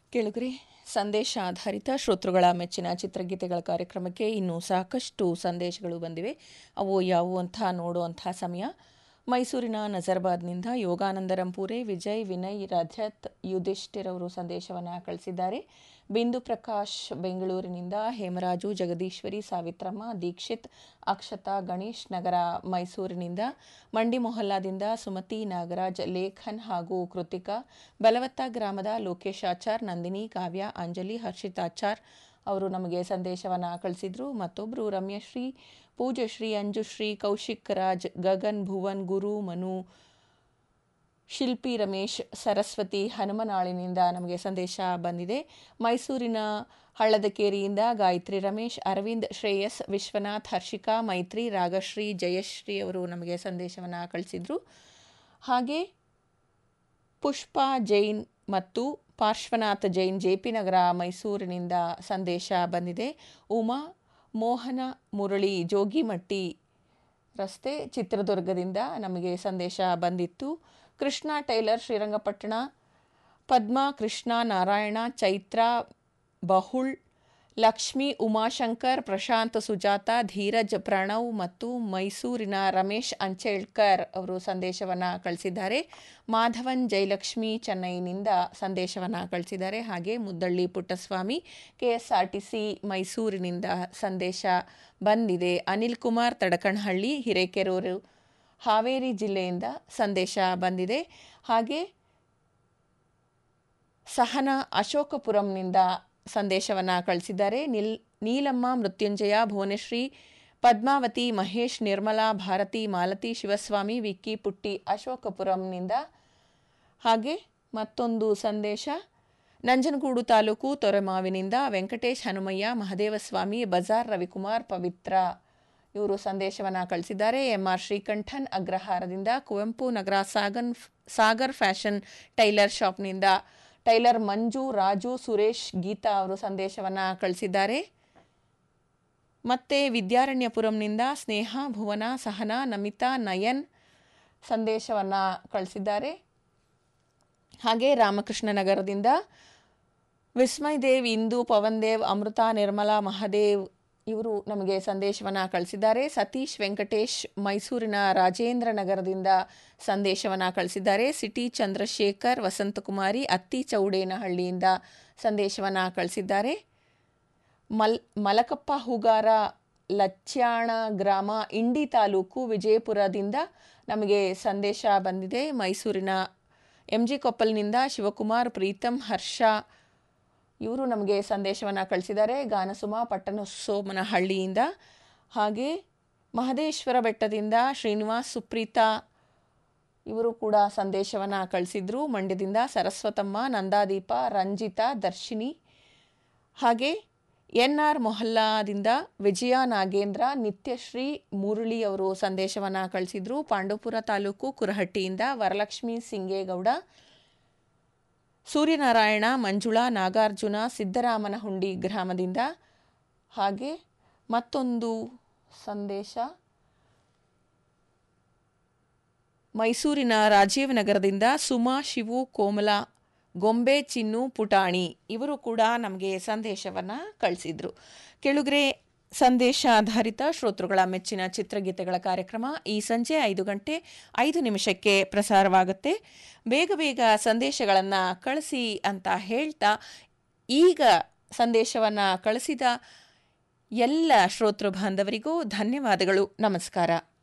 ಕೇಳುಗರೆ ಸಂದೇಶ ಆಧಾರಿತ ಶ್ರೋತೃಗಳ ಮೆಚ್ಚಿನ ಚಿತ್ರಗೀತೆಗಳ ಕಾರ್ಯಕ್ರಮಕ್ಕೆ ಇನ್ನೂ ಸಾಕಷ್ಟು ಸಂದೇಶಗಳು ಬಂದಿವೆ ಅವು ಯಾವುವು ಅಂತ ನೋಡುವಂಥ ಸಮಯ ಮೈಸೂರಿನ ನಜರ್ಬಾದ್ನಿಂದ ಯೋಗಾನಂದರಂಪೂರೆ ವಿಜಯ್ ವಿನಯ್ ರಜತ್ ಯುಧಿಷ್ಠಿರ್ ಅವರು ಸಂದೇಶವನ್ನು ಕಳಿಸಿದ್ದಾರೆ ಬಿಂದು ಪ್ರಕಾಶ್ ಬೆಂಗಳೂರಿನಿಂದ ಹೇಮರಾಜು ಜಗದೀಶ್ವರಿ ಸಾವಿತ್ರಮ್ಮ ದೀಕ್ಷಿತ್ ಅಕ್ಷತಾ ಗಣೇಶ್ ನಗರ ಮೈಸೂರಿನಿಂದ ಮಂಡಿ ಮೊಹಲ್ಲಾದಿಂದ ಸುಮತಿ ನಾಗರಾಜ್ ಲೇಖನ್ ಹಾಗೂ ಕೃತಿಕಾ ಬಲವತ್ತ ಗ್ರಾಮದ ಲೋಕೇಶ್ ಆಚಾರ್ ನಂದಿನಿ ಕಾವ್ಯ ಅಂಜಲಿ ಹರ್ಷಿತಾಚಾರ್ ಅವರು ನಮಗೆ ಸಂದೇಶವನ್ನು ಕಳಿಸಿದ್ರು ಮತ್ತೊಬ್ಬರು ರಮ್ಯಶ್ರೀ ಪೂಜಶ್ರೀ ಅಂಜುಶ್ರೀ ಕೌಶಿಕ್ ರಾಜ್ ಗಗನ್ ಭುವನ್ ಗುರು ಮನು ಶಿಲ್ಪಿ ರಮೇಶ್ ಸರಸ್ವತಿ ಹನುಮನಾಳಿನಿಂದ ನಮಗೆ ಸಂದೇಶ ಬಂದಿದೆ ಮೈಸೂರಿನ ಹಳ್ಳದಕೇರಿಯಿಂದ ಗಾಯತ್ರಿ ರಮೇಶ್ ಅರವಿಂದ್ ಶ್ರೇಯಸ್ ವಿಶ್ವನಾಥ್ ಹರ್ಷಿಕಾ ಮೈತ್ರಿ ರಾಗಶ್ರೀ ಜಯಶ್ರೀ ಅವರು ನಮಗೆ ಸಂದೇಶವನ್ನು ಕಳಿಸಿದ್ರು ಹಾಗೆ ಪುಷ್ಪಾ ಜೈನ್ ಮತ್ತು ಪಾರ್ಶ್ವನಾಥ್ ಜೈನ್ ಜೆ ಪಿ ನಗರ ಮೈಸೂರಿನಿಂದ ಸಂದೇಶ ಬಂದಿದೆ ಉಮಾ ಮೋಹನ ಮುರಳಿ ಜೋಗಿಮಟ್ಟಿ ರಸ್ತೆ ಚಿತ್ರದುರ್ಗದಿಂದ ನಮಗೆ ಸಂದೇಶ ಬಂದಿತ್ತು ಕೃಷ್ಣ ಟೈಲರ್ ಶ್ರೀರಂಗಪಟ್ಟಣ ಪದ್ಮ ಕೃಷ್ಣ ನಾರಾಯಣ ಚೈತ್ರ ಬಹುಳ್ ಲಕ್ಷ್ಮಿ ಉಮಾಶಂಕರ್ ಪ್ರಶಾಂತ್ ಸುಜಾತ ಧೀರಜ್ ಪ್ರಣವ್ ಮತ್ತು ಮೈಸೂರಿನ ರಮೇಶ್ ಅಂಚೇಳ್ಕರ್ ಅವರು ಸಂದೇಶವನ್ನು ಕಳಿಸಿದ್ದಾರೆ ಮಾಧವನ್ ಜಯಲಕ್ಷ್ಮಿ ಚೆನ್ನೈನಿಂದ ಸಂದೇಶವನ್ನು ಕಳಿಸಿದ್ದಾರೆ ಹಾಗೆ Muddalli Puttaswamy K S R T C ಮೈಸೂರಿನಿಂದ ಸಂದೇಶ ಬಂದಿದೆ ಅನಿಲ್ ಕುಮಾರ್ ತಡಕಣಹಳ್ಳಿ ಹಿರೇಕೆರೂರು ಹಾವೇರಿ ಜಿಲ್ಲೆಯಿಂದ ಸಂದೇಶ ಬಂದಿದೆ ಹಾಗೆ ಸಹನ ಅಶೋಕಪುರಂನಿಂದ ಸಂದೇಶವನ್ನು ಕಳಿಸಿದ್ದಾರೆ ನಿಲ್ ನೀಲಮ್ಮ ಮೃತ್ಯುಂಜಯ ಭುವನಶ್ರೀ ಪದ್ಮಾವತಿ ಮಹೇಶ್ ನಿರ್ಮಲಾ ಭಾರತಿ ಮಾಲತಿ ಶಿವಸ್ವಾಮಿ ವಿಕ್ಕಿ ಪುಟ್ಟಿ ಅಶೋಕಪುರಂನಿಂದ ಹಾಗೆ ಮತ್ತೊಂದು ಸಂದೇಶ ನಂಜನಗೂಡು ತಾಲೂಕು ತೊರೆಮಾವಿನಿಂದ ವೆಂಕಟೇಶ್ ಹನುಮಯ್ಯ ಮಹದೇವಸ್ವಾಮಿ ಬಜಾರ್ ರವಿಕುಮಾರ್ ಪವಿತ್ರ ಇವರು ಸಂದೇಶವನ್ನು ಕಳಿಸಿದ್ದಾರೆ ಎಂ ಆರ್ ಶ್ರೀಕಂಠನ್ ಅಗ್ರಹಾರದಿಂದ ಕುವೆಂಪು ನಗರ ಸಾಗನ್ ಸಾಗರ್ ಫ್ಯಾಷನ್ ಟೈಲರ್ ಶಾಪ್ನಿಂದ ಟೈಲರ್ ಮಂಜು ರಾಜು ಸುರೇಶ್ ಗೀತಾ ಅವರು ಸಂದೇಶವನ್ನು ಕಳಿಸಿದ್ದಾರೆ ಮತ್ತು ವಿದ್ಯಾರಣ್ಯಪುರಂನಿಂದ ಸ್ನೇಹ ಭುವನ ಸಹನಾ ನಮಿತಾ ನಯನ್ ಸಂದೇಶವನ್ನು ಕಳಿಸಿದ್ದಾರೆ ಹಾಗೆ ರಾಮಕೃಷ್ಣ ನಗರದಿಂದ ವಿಸ್ಮಯ್ ದೇವ್ ಇಂದು ಪವನ್ ದೇವ್ ಅಮೃತ ನಿರ್ಮಲಾ ಮಹಾದೇವ್ ಇವರು ನಮಗೆ ಸಂದೇಶವನ್ನು ಕಳಿಸಿದ್ದಾರೆ ಸತೀಶ್ ವೆಂಕಟೇಶ್ ಮೈಸೂರಿನ ರಾಜೇಂದ್ರ ನಗರದಿಂದ ಸಂದೇಶವನ್ನು ಕಳಿಸಿದ್ದಾರೆ ಸಿಟಿ ಚಂದ್ರಶೇಖರ್ ವಸಂತಕುಮಾರಿ ಅತ್ತಿ ಚೌಡೇನಹಳ್ಳಿಯಿಂದ ಸಂದೇಶವನ್ನು ಕಳಿಸಿದ್ದಾರೆ ಮಲ್ ಮಲಕಪ್ಪ ಹೂಗಾರ ಲಚ್ಯಾಣ ಗ್ರಾಮ ಇಂಡಿ ತಾಲೂಕು ವಿಜಯಪುರದಿಂದ ನಮಗೆ ಸಂದೇಶ ಬಂದಿದೆ ಮೈಸೂರಿನ ಎಂ ಜಿ ಕೊಪ್ಪಲ್ನಿಂದ ಶಿವಕುಮಾರ್ ಪ್ರೀತಮ್ ಹರ್ಷ ಇವರು ನಮಗೆ ಸಂದೇಶವನ್ನು ಕಳಿಸಿದ್ದಾರೆ ಗಾನಸುಮ ಪಟ್ಟಣ ಸೋಮನಹಳ್ಳಿಯಿಂದ ಹಾಗೆ ಮಹದೇಶ್ವರ ಬೆಟ್ಟದಿಂದ ಶ್ರೀನಿವಾಸ್ ಸುಪ್ರೀತಾ ಇವರು ಕೂಡ ಸಂದೇಶವನ್ನು ಕಳಿಸಿದ್ರು ಮಂಡ್ಯದಿಂದ ಸರಸ್ವತಮ್ಮ ನಂದಾದೀಪ ರಂಜಿತಾ ದರ್ಶಿನಿ ಹಾಗೆ ಎನ್ ಆರ್ ಮೊಹಲ್ಲಾದಿಂದ ವಿಜಯ ನಾಗೇಂದ್ರ ನಿತ್ಯಶ್ರೀ ಮುರಳಿ ಅವರು ಸಂದೇಶವನ್ನು ಕಳಿಸಿದ್ರು ಪಾಂಡವಪುರ ತಾಲೂಕು ಕುರಹಟ್ಟಿಯಿಂದ ವರಲಕ್ಷ್ಮಿ ಸಿಂಗೇಗೌಡ ಸೂರ್ಯನಾರಾಯಣ ಮಂಜುಳಾ ನಾಗಾರ್ಜುನ ಸಿದ್ದರಾಮನಹುಂಡಿ ಗ್ರಾಮದಿಂದ ಹಾಗೆ ಮತ್ತೊಂದು ಸಂದೇಶ ಮೈಸೂರಿನ ರಾಜೀವ್ ನಗರದಿಂದ ಸುಮಾ ಶಿವು ಕೋಮಲ ಗೊಂಬೆ ಚಿನ್ನು ಪುಟಾಣಿ ಇವರು ಕೂಡ ನಮಗೆ ಸಂದೇಶವನ್ನು ಕಳಿಸಿದ್ರು ಕೆಳುಗ್ರೆ ಸಂದೇಶ ಆಧಾರಿತ ಶ್ರೋತೃಗಳ ಮೆಚ್ಚಿನ ಚಿತ್ರಗೀತೆಗಳ ಕಾರ್ಯಕ್ರಮ ಈ ಸಂಜೆ ಐದು ಗಂಟೆ ಐದು ನಿಮಿಷಕ್ಕೆ ಪ್ರಸಾರವಾಗುತ್ತೆ ಬೇಗ ಬೇಗ ಸಂದೇಶಗಳನ್ನು ಕಳಿಸಿ ಅಂತ ಹೇಳ್ತಾ ಈಗ ಸಂದೇಶವನ್ನು ಕಳಿಸಿದ ಎಲ್ಲ ಶ್ರೋತೃ ಬಾಂಧವರಿಗೂ ಧನ್ಯವಾದಗಳು ನಮಸ್ಕಾರ